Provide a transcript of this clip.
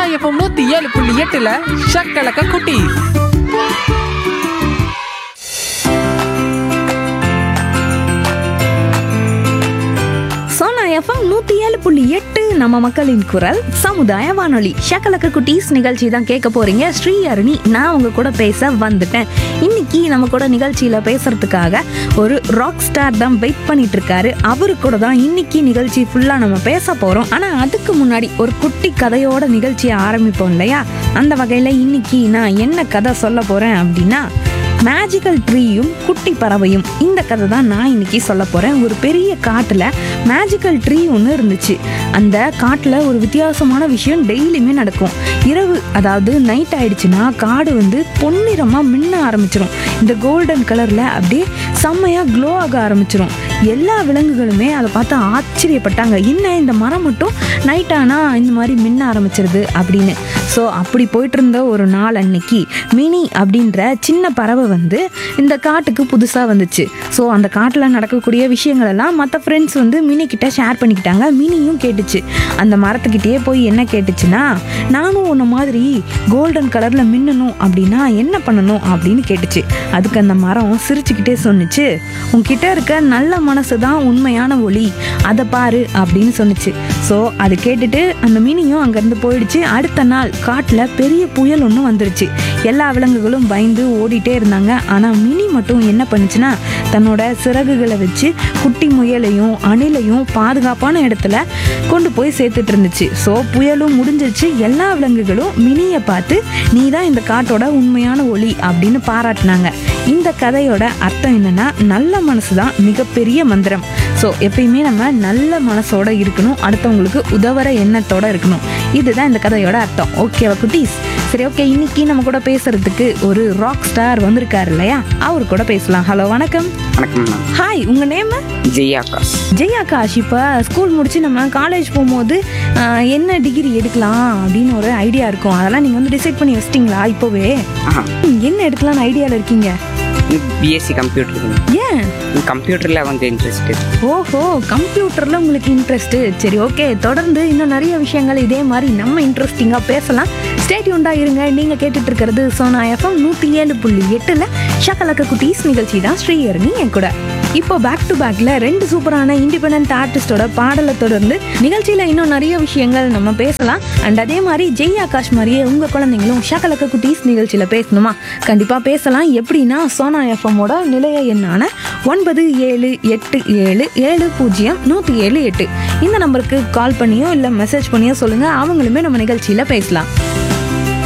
FM நூத்தி ஏழு புள்ளி எட்டுல ஷக்கலக்க குட்டி சோனா எஃப்எம் நூத்தி ஏழு புள்ளி எட்டு நம்ம மக்களின் குரல் சமுதாய வானொலி ஷக்கலக்க குட்டீஸ் நிகழ்ச்சி தான் கேட்க போறீங்க ஸ்ரீ அருணி நான் உங்க கூட பேச வந்துட்டேன் இன்னைக்கு நம்ம கூட நிகழ்ச்சியில பேசுறதுக்காக ஒரு ராக் ஸ்டார் தான் வெயிட் பண்ணிட்டு இருக்காரு அவரு கூட தான் இன்னைக்கு நிகழ்ச்சி ஃபுல்லா நம்ம பேச போறோம் ஆனா அதுக்கு முன்னாடி ஒரு குட்டி கதையோட நிகழ்ச்சியை ஆரம்பிப்போம் இல்லையா அந்த வகையில இன்னைக்கு நான் என்ன கதை சொல்ல போறேன் அப்படின்னா மேஜிக்கல் ட்ரீயும் குட்டி பறவையும் இந்த கதை தான் நான் இன்னைக்கு சொல்ல போறேன் ஒரு பெரிய காட்டுல மேஜிக்கல் ட்ரீ ஒன்று இருந்துச்சு அந்த காட்டுல ஒரு வித்தியாசமான விஷயம் டெய்லியுமே நடக்கும் இரவு அதாவது நைட் ஆயிடுச்சுன்னா காடு வந்து பொன்னிறமா மின்ன ஆரம்பிச்சிரும் இந்த கோல்டன் கலர்ல அப்படியே செம்மையா க்ளோ ஆக ஆரம்பிச்சிரும் எல்லா விலங்குகளுமே அதை பார்த்து ஆச்சரியப்பட்டாங்க என்ன இந்த மரம் மட்டும் நைட் ஆனா இந்த மாதிரி மின்ன ஆரம்பிச்சிருது அப்படின்னு ஸோ அப்படி போயிட்டு இருந்த ஒரு நாள் அன்னைக்கு மினி அப்படின்ற சின்ன பறவை வந்து இந்த காட்டுக்கு புதுசாக வந்துச்சு ஸோ அந்த காட்டில் நடக்கக்கூடிய விஷயங்கள் எல்லாம் மற்ற ஃப்ரெண்ட்ஸ் வந்து மினி கிட்ட ஷேர் பண்ணிக்கிட்டாங்க மினியும் கேட்டுச்சு அந்த மரத்துக்கிட்டேயே போய் என்ன கேட்டுச்சுன்னா நானும் உன்ன மாதிரி கோல்டன் கலரில் மின்னணும் அப்படின்னா என்ன பண்ணணும் அப்படின்னு கேட்டுச்சு அதுக்கு அந்த மரம் சிரிச்சுக்கிட்டே சொன்னுச்சு உன்கிட்ட இருக்க நல்ல மனசு தான் உண்மையான ஒளி அதை பாரு அப்படின்னு சொன்னுச்சு ஸோ அது கேட்டுட்டு அந்த மினியும் அங்கேருந்து போயிடுச்சு அடுத்த நாள் காட்டில் பெரிய புயல் ஒன்று வந்துருச்சு எல்லா விலங்குகளும் பயந்து ஓடிட்டே இருந்தாங்க ஆனால் மினி மட்டும் என்ன பண்ணுச்சுன்னா தன்னோட சிறகுகளை வச்சு குட்டி முயலையும் அணிலையும் பாதுகாப்பான இடத்துல கொண்டு போய் சேர்த்துட்டு இருந்துச்சு ஸோ புயலும் முடிஞ்சிருச்சு எல்லா விலங்குகளும் மினியை பார்த்து நீ தான் இந்த காட்டோட உண்மையான ஒளி அப்படின்னு பாராட்டினாங்க இந்த கதையோட அர்த்தம் என்னன்னா நல்ல மனசு தான் மிகப்பெரிய மந்திரம் ஸோ எப்பயுமே நம்ம நல்ல மனசோட இருக்கணும் அடுத்தவங்களுக்கு உதவுற எண்ணத்தோட இருக்கணும் இதுதான் இந்த கதையோட அர்த்தம் ஓகேவா குட்டீஸ் சரி ஓகே இன்னைக்கு நம்ம கூட பேசுறதுக்கு ஒரு ராக் ஸ்டார் வந்திருக்காரு இல்லையா அவர் கூட பேசலாம் ஹலோ வணக்கம் வணக்கம் மேம் ஹாய் உங்க நேம் ஜெய் ஆகாஷ் ஜெய் ஆகாஷ் இப்போ ஸ்கூல் முடிச்சு நம்ம காலேஜ் போகும்போது ஆஹ், என்ன டிகிரி எடுக்கலாம் அப்படின்னு ஒரு ஐடியா இருக்கும் அதெல்லாம் நீங்கள் வந்து டிசைட் பண்ணி வச்சிட்டிங்களா இப்போவே ஆஹா ம், என்ன எடுக்கலாம்னு ஐடியாவில் இருக்கீங்க பிஎஸ்சி கம்ப்யூட்டர் ஏன் கம்ப்யூட்டரில் வந்து இன்ட்ரெஸ்ட் ஓஹோ கம்ப்யூட்டர்ல உங்களுக்கு இன்ட்ரெஸ்ட் சரி ஓகே தொடர்ந்து இன்னும் நிறைய விஷயங்கள் இதே மாதிரி நம்ம இன்ட்ரெஸ்டிங்கா பேசலாம் ஸ்டேட்யூண்டா இருங்க நீங்க கேட்டுட்டு இருக்கிறது சோனா எஃப்எம் நூத்தி ஏழு புள்ளி எட்டுல ஷக்கலக்க குட்டீஸ் நிகழ்ச்சி தான் ஸ்ரீஹரணி என் கூட இப்போ பேக் டு பேக்ல ரெண்டு சூப்பரான இண்டிபெண்ட் ஆர்டிஸ்டோட பாடலை தொடர்ந்து நிகழ்ச்சியில இன்னும் நிறைய விஷயங்கள் நம்ம பேசலாம் அண்ட் அதே மாதிரி ஜெய் ஆகாஷ் மாதிரியே உங்க குழந்தைங்களும் ஷக்கலக்க குட்டீஸ் நிகழ்ச்சியில பேசணுமா கண்டிப்பா பேசலாம் எப்படின்னா சோனா எஃப்எம்மோட நிலைய எண்ணான ஒன்பது ஏழு எட்டு ஏழு ஏழு பூஜ்ஜியம் நூற்றி ஏழு எட்டு இந்த நம்பருக்கு கால் பண்ணியோ இல்லை மெசேஜ் பண்ணியோ சொல்லுங்கள் அவங்களுமே நம்ம நிகழ்ச்சியில் பேசலாம்